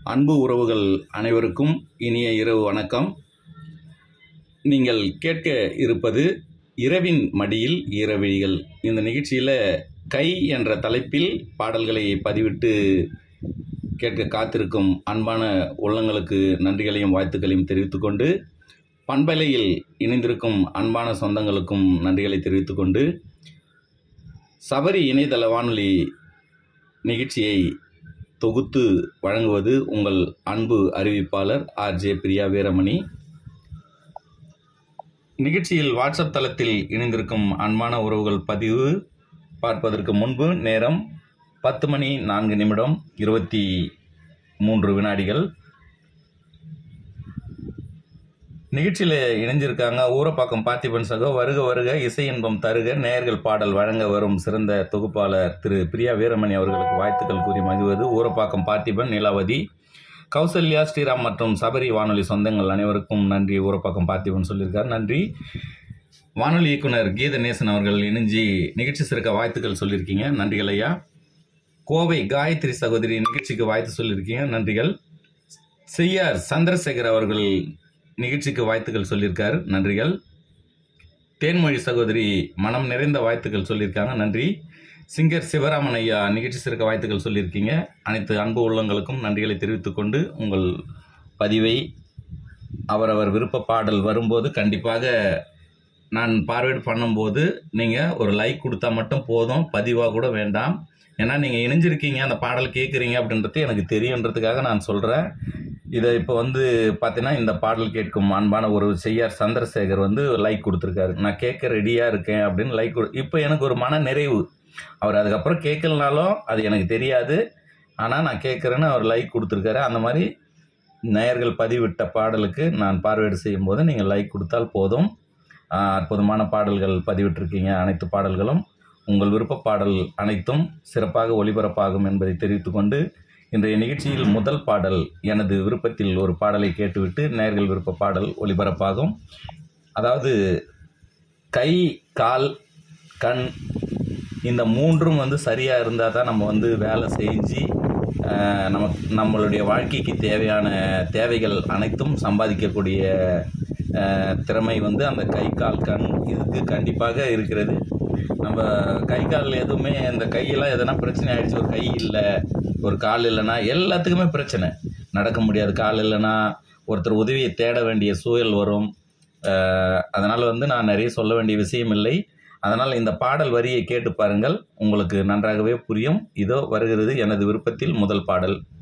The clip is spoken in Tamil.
அன்பு உறவுகள் அனைவருக்கும் இனிய இரவு வணக்கம் நீங்கள் கேட்க இருப்பது இரவின் மடியில் ஈரவிழிகள் இந்த நிகழ்ச்சியில் கை என்ற தலைப்பில் பாடல்களை பதிவிட்டு கேட்க காத்திருக்கும் அன்பான உள்ளங்களுக்கு நன்றிகளையும் வாழ்த்துக்களையும் தெரிவித்துக்கொண்டு பண்பலையில் இணைந்திருக்கும் அன்பான சொந்தங்களுக்கும் நன்றிகளை தெரிவித்துக்கொண்டு சபரி இணையதள வானொலி நிகழ்ச்சியை தொகுத்து வழங்குவது உங்கள் அன்பு அறிவிப்பாளர் ஆர்ஜே பிரியா வீரமணி நிகழ்ச்சியில் வாட்ஸ்அப் தளத்தில் இணைந்திருக்கும் அன்பான உறவுகள் பதிவு பார்ப்பதற்கு முன்பு நேரம் பத்து மணி நான்கு நிமிடம் இருபத்தி மூன்று வினாடிகள் நிகழ்ச்சியில் இணைஞ்சிருக்காங்க ஊரப்பாக்கம் பார்த்திபன் சகோ வருக வருக இசை இன்பம் தருக நேயர்கள் பாடல் வழங்க வரும் சிறந்த தொகுப்பாளர் திரு பிரியா வீரமணி அவர்களுக்கு வாழ்த்துக்கள் கூறி மகிழ்வது ஊரப்பாக்கம் பார்த்திபன் நிலாவதி கௌசல்யா ஸ்ரீராம் மற்றும் சபரி வானொலி சொந்தங்கள் அனைவருக்கும் நன்றி ஊரப்பாக்கம் பார்த்திபன் சொல்லியிருக்கார் நன்றி வானொலி இயக்குனர் கீதநேசன் அவர்கள் இணைஞ்சி நிகழ்ச்சி சிறக்க வாழ்த்துக்கள் சொல்லியிருக்கீங்க நன்றிகள் ஐயா கோவை காயத்ரி சகோதரி நிகழ்ச்சிக்கு வாழ்த்து சொல்லியிருக்கீங்க நன்றிகள் செய்யார் சந்திரசேகர் அவர்கள் நிகழ்ச்சிக்கு வாழ்த்துக்கள் சொல்லியிருக்கார் நன்றிகள் தேன்மொழி சகோதரி மனம் நிறைந்த வாழ்த்துக்கள் சொல்லியிருக்காங்க நன்றி சிங்கர் சிவராமன் ஐயா நிகழ்ச்சி சிறக்க வாழ்த்துக்கள் சொல்லியிருக்கீங்க அனைத்து அன்பு உள்ளங்களுக்கும் நன்றிகளை தெரிவித்துக்கொண்டு உங்கள் பதிவை அவரவர் விருப்ப பாடல் வரும்போது கண்டிப்பாக நான் பார்வையிட பண்ணும்போது நீங்கள் ஒரு லைக் கொடுத்தா மட்டும் போதும் பதிவாக கூட வேண்டாம் ஏன்னா நீங்கள் இணைஞ்சிருக்கீங்க அந்த பாடல் கேட்குறீங்க அப்படின்றது எனக்கு தெரியுன்றதுக்காக நான் சொல்கிறேன் இதை இப்போ வந்து பார்த்தீங்கன்னா இந்த பாடல் கேட்கும் அன்பான ஒரு செய்யார் சந்திரசேகர் வந்து லைக் கொடுத்துருக்காரு நான் கேட்க ரெடியாக இருக்கேன் அப்படின்னு லைக் கொடு இப்போ எனக்கு ஒரு மன நிறைவு அவர் அதுக்கப்புறம் கேட்கலனாலும் அது எனக்கு தெரியாது ஆனால் நான் கேட்குறேன்னு அவர் லைக் கொடுத்துருக்காரு அந்த மாதிரி நேயர்கள் பதிவிட்ட பாடலுக்கு நான் பார்வையிட செய்யும்போது நீங்கள் லைக் கொடுத்தால் போதும் ஆஹ் அற்புதமான பாடல்கள் பதிவிட்டிருக்கீங்க அனைத்து பாடல்களும் உங்கள் விருப்ப பாடல் அனைத்தும் சிறப்பாக ஒளிபரப்பாகும் என்பதை தெரிவித்துக்கொண்டு இன்றைய நிகழ்ச்சியில் முதல் பாடல் எனது விருப்பத்தில் ஒரு பாடலை கேட்டுவிட்டு நேர்கள் விருப்ப பாடல் ஒளிபரப்பாகும் அதாவது கை கால் கண் இந்த மூன்றும் வந்து சரியாக இருந்தால் தான் நம்ம வந்து வேலை செஞ்சு ஆஹ், நமக்கு நம்மளுடைய வாழ்க்கைக்கு தேவையான தேவைகள் அனைத்தும் சம்பாதிக்கக்கூடிய ஆஹ், திறமை வந்து அந்த கை கால் கண் இதுக்கு கண்டிப்பாக இருக்கிறது நம்ம கை கால் எதுவுமே இந்த கையெல்லாம் எதனா பிரச்சனை ஆயிடுச்சு ஒரு கை இல்லை ஒரு கால் இல்லைன்னா எல்லாத்துக்குமே பிரச்சனை நடக்க முடியாது கால் இல்லைன்னா ஒருத்தர் உதவியை தேட வேண்டிய சூழல் வரும் அதனால் வந்து நான் நிறைய சொல்ல வேண்டிய விஷயம் இல்லை அதனால் இந்த பாடல் வரியை கேட்டு பாருங்கள் உங்களுக்கு நன்றாகவே புரியும் இதோ வருகிறது எனது விருப்பத்தில் முதல் பாடல்